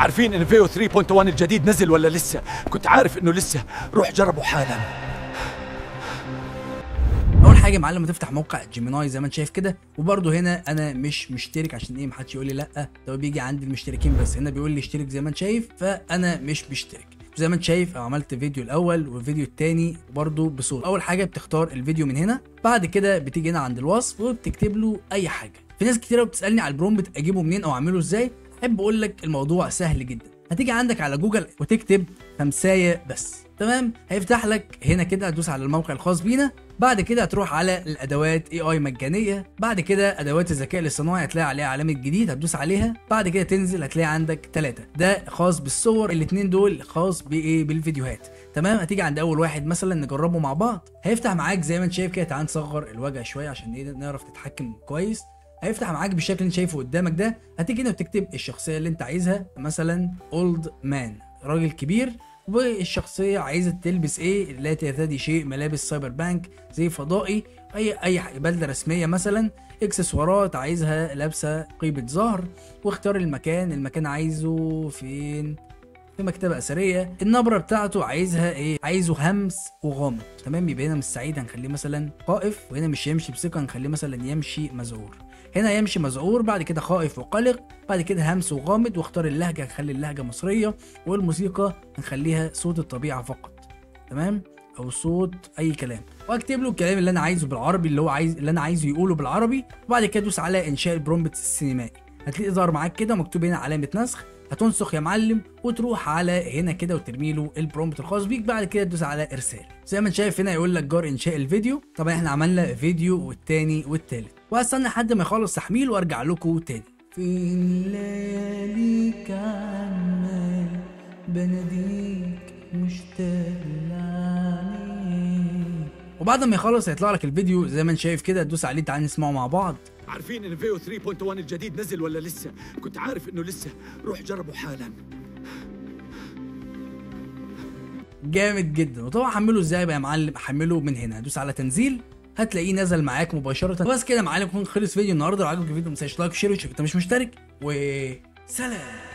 عارفين ان فيو 3.1 الجديد نزل ولا لسه كنت عارف انه لسه روح جربه حالا اول حاجه يا معلم تفتح موقع جيميناي زي ما انت شايف كده وبرده هنا انا مش مشترك عشان ايه محدش يقول لي لا ده بيجي عند المشتركين بس هنا بيقول لي اشترك زي ما انت شايف فانا مش مشترك زي ما انت شايف أنا عملت فيديو الاول والفيديو التاني برضه بصوت اول حاجه بتختار الفيديو من هنا بعد كده بتيجي هنا عند الوصف وبتكتب له اي حاجه في ناس كتيره بتسالني على البرومبت اجيبه منين او اعمله ازاي احب اقول لك الموضوع سهل جدا هتيجي عندك على جوجل وتكتب خمسايه بس تمام هيفتح لك هنا كده هتدوس على الموقع الخاص بينا بعد كده هتروح على الادوات اي اي مجانيه بعد كده ادوات الذكاء الاصطناعي هتلاقي عليها علامه جديد هتدوس عليها بعد كده تنزل هتلاقي عندك ثلاثه ده خاص بالصور الاثنين دول خاص بايه بالفيديوهات تمام هتيجي عند اول واحد مثلا نجربه مع بعض هيفتح معاك زي ما انت شايف كده تعال نصغر الوجه شويه عشان ايه نعرف نتحكم كويس هيفتح معاك بالشكل اللي انت شايفه قدامك ده هتيجي هنا وتكتب الشخصيه اللي انت عايزها مثلا اولد مان راجل كبير والشخصيه عايزه تلبس ايه لا ترتدي شيء ملابس سايبر بانك زي فضائي اي اي ح- بلده رسميه مثلا اكسسوارات عايزها لابسه قيمه ظهر واختار المكان المكان عايزه فين في مكتبه اثريه النبره بتاعته عايزها ايه عايزه همس وغامض تمام يبقى هنا مش سعيد هنخليه مثلا قائف وهنا مش يمشي بثقه هنخليه مثلا يمشي مذعور هنا يمشي مذعور بعد كده خائف وقلق بعد كده همس وغامض واختار اللهجه هنخلي اللهجه مصريه والموسيقى هنخليها صوت الطبيعه فقط تمام او صوت اي كلام واكتب له الكلام اللي انا عايزه بالعربي اللي هو عايز اللي انا عايزه يقوله بالعربي وبعد كده دوس على انشاء البرومبت السينمائي هتلاقي ظهر معاك كده مكتوب هنا علامه نسخ هتنسخ يا معلم وتروح على هنا كده وترمي له البرومبت الخاص بيك بعد كده تدوس على ارسال زي ما انت شايف هنا يقول لك جار انشاء الفيديو طبعا احنا عملنا فيديو والتاني والتالت وهستنى لحد ما يخلص تحميل وارجع لكم تاني في لياليك عمال بناديك مشتاق لعينيك وبعد ما يخلص هيطلع لك الفيديو زي ما انت شايف كده تدوس عليه تعال نسمعه مع بعض عارفين ان فيو 3.1 الجديد نزل ولا لسه كنت عارف انه لسه روح جربه حالا جامد جدا وطبعا حمله ازاي بقى يا معلم حمله من هنا دوس على تنزيل هتلاقيه نزل معاك مباشره بس كده يا معلم يكون خلص فيديو النهارده لو عجبك الفيديو ما تنساش لايك وشير وتشوف انت مش مشترك وسلام